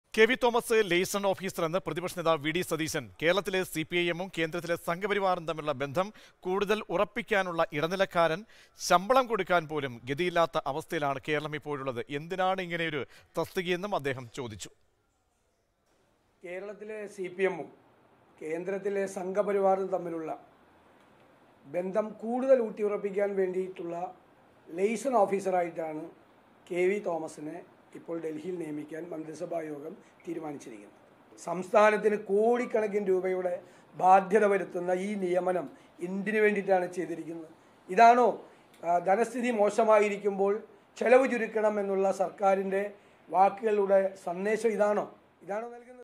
K V Thomas liaison officer എന്ന് പ്രതിപക്ഷ നേതാവ് വി ഡി സതീശൻ കേരളത്തിലെ സി പി ഐ എമ്മും കേന്ദ്രത്തിലെ സംഘപരിവാറും തമ്മിലുള്ള ബന്ധം കൂടുതൽ ഉറപ്പിക്കാനുള്ള ഇടനിലക്കാരൻ ശമ്പളം കൊടുക്കാൻ പോലും ഗതിയില്ലാത്ത അവസ്ഥയിലാണ് കേരളം ഇപ്പോഴുള്ളത് എന്തിനാണ് ഇങ്ങനെയൊരു തസ്തികയെന്നും അദ്ദേഹം ചോദിച്ചു കേരളത്തിലെ സി പി എമ്മും കേന്ദ്രത്തിലെ സംഘപരിവാറും തമ്മിലുള്ള ബന്ധം കൂടുതൽ ഊട്ടിയുറപ്പിക്കാൻ വേണ്ടിയിട്ടുള്ള ലെയ്സൺ ഓഫീസറായിട്ടാണ് കെ വി തോമസിനെ ഇപ്പോൾ ഡൽഹിയിൽ നിയമിക്കാൻ മന്ത്രിസഭാ യോഗം തീരുമാനിച്ചിരിക്കുന്നത് സംസ്ഥാനത്തിന് കോടിക്കണക്കിന് രൂപയുടെ ബാധ്യത വരുത്തുന്ന ഈ നിയമനം എന്തിനു വേണ്ടിയിട്ടാണ് ചെയ്തിരിക്കുന്നത് ഇതാണോ ആ, ധനസ്ഥിതി മോശമായിരിക്കുമ്പോൾ ചെലവ് ചുരുക്കണം എന്നുള്ള സർക്കാരിൻ്റെ വാക്കുകളുടെ സന്ദേശം ഇതാണോ ഇതാണോ നൽകുന്നത്